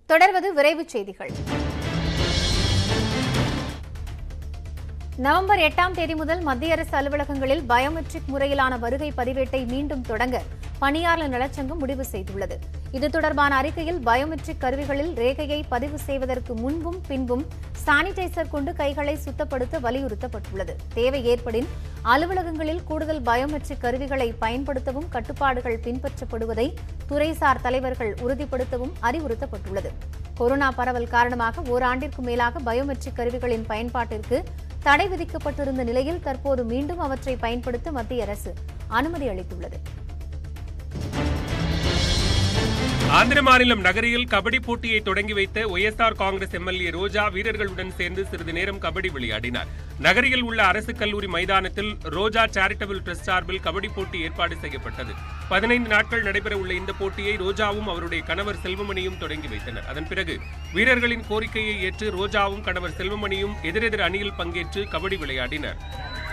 தொடர்வது விரைவுச் செய்திகள் நவம்பர் எட்டாம் தேதி முதல் மத்திய அரசு அலுவலகங்களில் பயோமெட்ரிக் முறையிலான வருகை பதிவேட்டை மீண்டும் தொடங்க பணியாளர் நலச்சங்கம் முடிவு செய்துள்ளது இது தொடர்பான அறிக்கையில் பயோமெட்ரிக் கருவிகளில் ரேகையை பதிவு செய்வதற்கு முன்பும் பின்பும் சானிடைசர் கொண்டு கைகளை சுத்தப்படுத்த வலியுறுத்தப்பட்டுள்ளது தேவை ஏற்படின் அலுவலகங்களில் கூடுதல் பயோமெட்ரிக் கருவிகளை பயன்படுத்தவும் கட்டுப்பாடுகள் பின்பற்றப்படுவதை துறைசார் தலைவர்கள் உறுதிப்படுத்தவும் அறிவுறுத்தப்பட்டுள்ளது கொரோனா பரவல் காரணமாக ஓராண்டிற்கு மேலாக பயோமெட்ரிக் கருவிகளின் பயன்பாட்டிற்கு தடை விதிக்கப்பட்டிருந்த நிலையில் தற்போது மீண்டும் அவற்றை பயன்படுத்த மத்திய அரசு அனுமதி அளித்துள்ளது ஆந்திர மாநிலம் நகரியில் கபடி போட்டியை தொடங்கி வைத்த ஒய்எஸ்ஆர் காங்கிரஸ் எம்எல்ஏ ரோஜா வீரர்களுடன் சேர்ந்து சிறிது நேரம் கபடி விளையாடினார் நகரில் உள்ள அரசு கல்லூரி மைதானத்தில் ரோஜா சேரிட்டபிள் ட்ரஸ்ட் சார்பில் கபடி போட்டி ஏற்பாடு செய்யப்பட்டது பதினைந்து நாட்கள் நடைபெற உள்ள இந்த போட்டியை ரோஜாவும் அவருடைய கணவர் செல்வமணியும் தொடங்கி வைத்தனர் அதன் பிறகு வீரர்களின் கோரிக்கையை ஏற்று ரோஜாவும் கணவர் செல்வமணியும் எதிரெதிர் அணியில் பங்கேற்று கபடி விளையாடினர்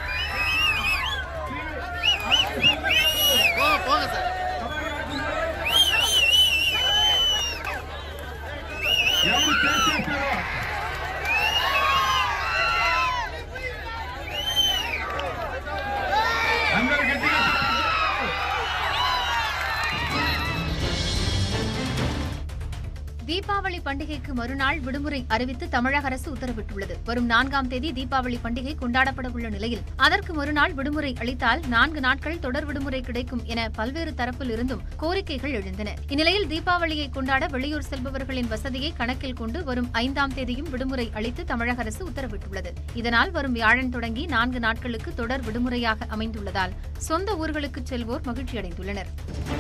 தீபாவளி பண்டிகைக்கு மறுநாள் விடுமுறை அறிவித்து தமிழக அரசு உத்தரவிட்டுள்ளது வரும் நான்காம் தேதி தீபாவளி பண்டிகை கொண்டாடப்பட உள்ள நிலையில் அதற்கு மறுநாள் விடுமுறை அளித்தால் நான்கு நாட்கள் தொடர் விடுமுறை கிடைக்கும் என பல்வேறு தரப்பில் இருந்தும் கோரிக்கைகள் எழுந்தன இந்நிலையில் தீபாவளியை கொண்டாட வெளியூர் செல்பவர்களின் வசதியை கணக்கில் கொண்டு வரும் ஐந்தாம் தேதியும் விடுமுறை அளித்து தமிழக அரசு உத்தரவிட்டுள்ளது இதனால் வரும் வியாழன் தொடங்கி நான்கு நாட்களுக்கு தொடர் விடுமுறையாக அமைந்துள்ளதால் சொந்த ஊர்களுக்கு செல்வோர் மகிழ்ச்சியடைந்துள்ளனர்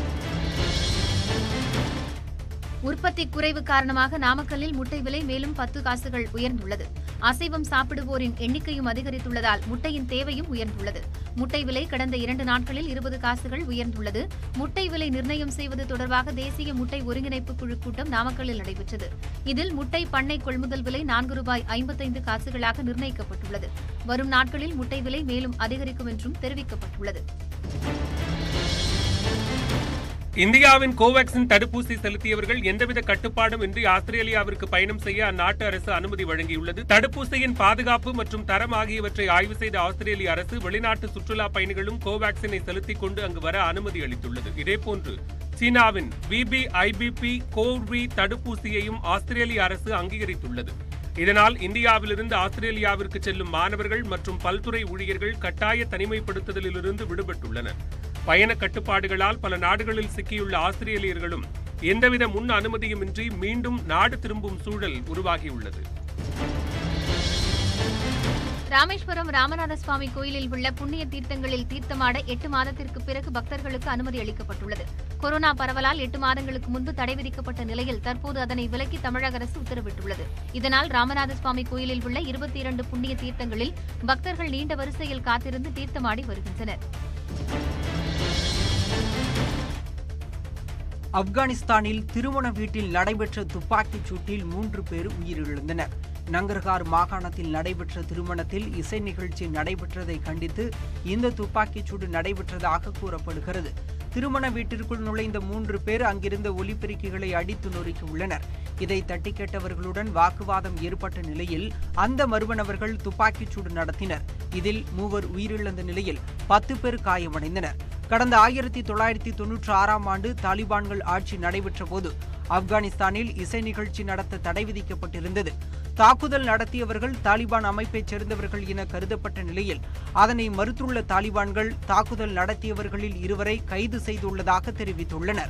உற்பத்தி குறைவு காரணமாக நாமக்கல்லில் முட்டை விலை மேலும் பத்து காசுகள் உயர்ந்துள்ளது அசைவம் சாப்பிடுவோரின் எண்ணிக்கையும் அதிகரித்துள்ளதால் முட்டையின் தேவையும் உயர்ந்துள்ளது முட்டை விலை கடந்த இரண்டு நாட்களில் இருபது காசுகள் உயர்ந்துள்ளது முட்டை விலை நிர்ணயம் செய்வது தொடர்பாக தேசிய முட்டை ஒருங்கிணைப்பு குழு கூட்டம் நாமக்கல்லில் நடைபெற்றது இதில் முட்டை பண்ணை கொள்முதல் விலை நான்கு ரூபாய் ஐம்பத்தைந்து காசுகளாக நிர்ணயிக்கப்பட்டுள்ளது வரும் நாட்களில் முட்டை விலை மேலும் அதிகரிக்கும் என்றும் தெரிவிக்கப்பட்டுள்ளது இந்தியாவின் கோவாக்சின் தடுப்பூசி செலுத்தியவர்கள் எந்தவித கட்டுப்பாடும் இன்றி ஆஸ்திரேலியாவிற்கு பயணம் செய்ய அந்நாட்டு அரசு அனுமதி வழங்கியுள்ளது தடுப்பூசியின் பாதுகாப்பு மற்றும் தரம் ஆகியவற்றை ஆய்வு செய்த ஆஸ்திரேலிய அரசு வெளிநாட்டு சுற்றுலா பயணிகளும் கோவாக்சினை செலுத்திக் கொண்டு அங்கு வர அனுமதி அளித்துள்ளது இதேபோன்று சீனாவின் விபி ஐபிபி கோவி தடுப்பூசியையும் ஆஸ்திரேலிய அரசு அங்கீகரித்துள்ளது இதனால் இந்தியாவிலிருந்து ஆஸ்திரேலியாவிற்கு செல்லும் மாணவர்கள் மற்றும் பல்துறை ஊழியர்கள் கட்டாய தனிமைப்படுத்துதலிலிருந்து விடுபட்டுள்ளனர் பயண கட்டுப்பாடுகளால் பல நாடுகளில் சிக்கியுள்ள ஆஸ்திரேலியர்களும் எந்தவித முன் அனுமதியுமின்றி மீண்டும் நாடு திரும்பும் சூழல் உருவாகியுள்ளது ராமேஸ்வரம் ராமநாத சுவாமி கோயிலில் உள்ள புண்ணிய தீர்த்தங்களில் தீர்த்தமாட எட்டு மாதத்திற்கு பிறகு பக்தர்களுக்கு அனுமதி அளிக்கப்பட்டுள்ளது கொரோனா பரவலால் எட்டு மாதங்களுக்கு முன்பு தடை விதிக்கப்பட்ட நிலையில் தற்போது அதனை விலக்கி தமிழக அரசு உத்தரவிட்டுள்ளது இதனால் ராமநாத சுவாமி கோயிலில் உள்ள இருபத்தி இரண்டு புண்ணிய தீர்த்தங்களில் பக்தர்கள் நீண்ட வரிசையில் காத்திருந்து தீர்த்தமாடி வருகின்றனர் ஆப்கானிஸ்தானில் திருமண வீட்டில் நடைபெற்ற துப்பாக்கிச் சூட்டில் மூன்று பேர் உயிரிழந்தனர் நங்கர்கார் மாகாணத்தில் நடைபெற்ற திருமணத்தில் இசை நிகழ்ச்சி நடைபெற்றதை கண்டித்து இந்த துப்பாக்கிச் சூடு நடைபெற்றதாக கூறப்படுகிறது திருமண வீட்டிற்குள் நுழைந்த மூன்று பேர் அங்கிருந்த ஒலிபெருக்கிகளை அடித்து நொறுக்கி உள்ளனர் இதை தட்டி கேட்டவர்களுடன் வாக்குவாதம் ஏற்பட்ட நிலையில் அந்த மர்மநபர்கள் துப்பாக்கிச் சூடு நடத்தினர் இதில் மூவர் உயிரிழந்த நிலையில் பத்து பேர் காயமடைந்தனர் கடந்த ஆயிரத்தி தொள்ளாயிரத்தி தொன்னூற்றி ஆறாம் ஆண்டு தாலிபான்கள் ஆட்சி நடைபெற்ற போது ஆப்கானிஸ்தானில் இசை நிகழ்ச்சி நடத்த தடை விதிக்கப்பட்டிருந்தது தாக்குதல் நடத்தியவர்கள் தாலிபான் அமைப்பைச் சேர்ந்தவர்கள் என கருதப்பட்ட நிலையில் அதனை மறுத்துள்ள தாலிபான்கள் தாக்குதல் நடத்தியவர்களில் இருவரை கைது செய்துள்ளதாக தெரிவித்துள்ளனர்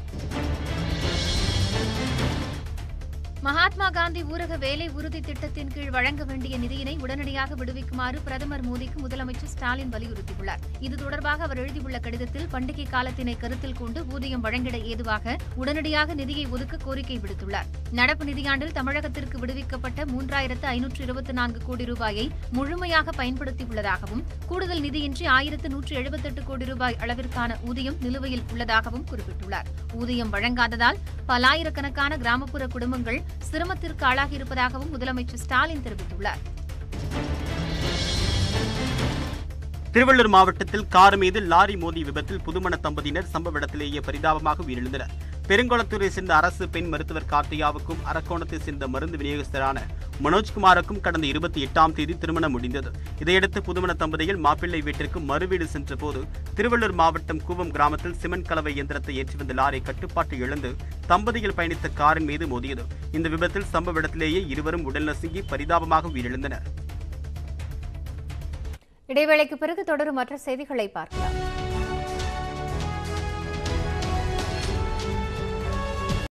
மகாத்மா காந்தி ஊரக வேலை உறுதி திட்டத்தின் கீழ் வழங்க வேண்டிய நிதியினை உடனடியாக விடுவிக்குமாறு பிரதமர் மோடிக்கு முதலமைச்சர் ஸ்டாலின் வலியுறுத்தியுள்ளார் இது தொடர்பாக அவர் எழுதியுள்ள கடிதத்தில் பண்டிகை காலத்தினை கருத்தில் கொண்டு ஊதியம் வழங்கிட ஏதுவாக உடனடியாக நிதியை ஒதுக்க கோரிக்கை விடுத்துள்ளார் நடப்பு நிதியாண்டில் தமிழகத்திற்கு விடுவிக்கப்பட்ட மூன்றாயிரத்து ஐநூற்று இருபத்தி நான்கு கோடி ரூபாயை முழுமையாக பயன்படுத்தியுள்ளதாகவும் கூடுதல் நிதியின்றி ஆயிரத்து நூற்று எழுபத்தெட்டு கோடி ரூபாய் அளவிற்கான ஊதியம் நிலுவையில் உள்ளதாகவும் குறிப்பிட்டுள்ளார் ஊதியம் வழங்காததால் பல்லாயிரக்கணக்கான கிராமப்புற குடும்பங்கள் சிரமத்திற்கு ஆளாகியிருப்பதாகவும் முதலமைச்சர் ஸ்டாலின் தெரிவித்துள்ளார் திருவள்ளூர் மாவட்டத்தில் கார் மீது லாரி மோதி விபத்தில் புதுமண தம்பதியினர் சம்பவ இடத்திலேயே பரிதாபமாக உயிரிழந்தனர் பெருங்குளத்தூரை சேர்ந்த அரசு பெண் மருத்துவர் கார்த்தியாவுக்கும் அரக்கோணத்தை சேர்ந்த மருந்து விநியோகஸ்தரான மனோஜ்குமாருக்கும் கடந்த இருபத்தி எட்டாம் தேதி திருமணம் முடிந்தது இதையடுத்து புதுமண தம்பதிகள் மாப்பிள்ளை வீட்டிற்கு மறுவீடு சென்றபோது திருவள்ளூர் மாவட்டம் கூவம் கிராமத்தில் சிமெண்ட் கலவை இயந்திரத்தை ஏற்றி வந்த லாரி கட்டுப்பாட்டை இழந்து தம்பதிகள் பயணித்த காரின் மீது மோதியது இந்த விபத்தில் சம்பவ இடத்திலேயே இருவரும் உடல் நசுங்கி பரிதாபமாக உயிரிழந்தனர் இடைவேளைக்கு பிறகு தொடரும் மற்ற செய்திகளை பார்க்கலாம்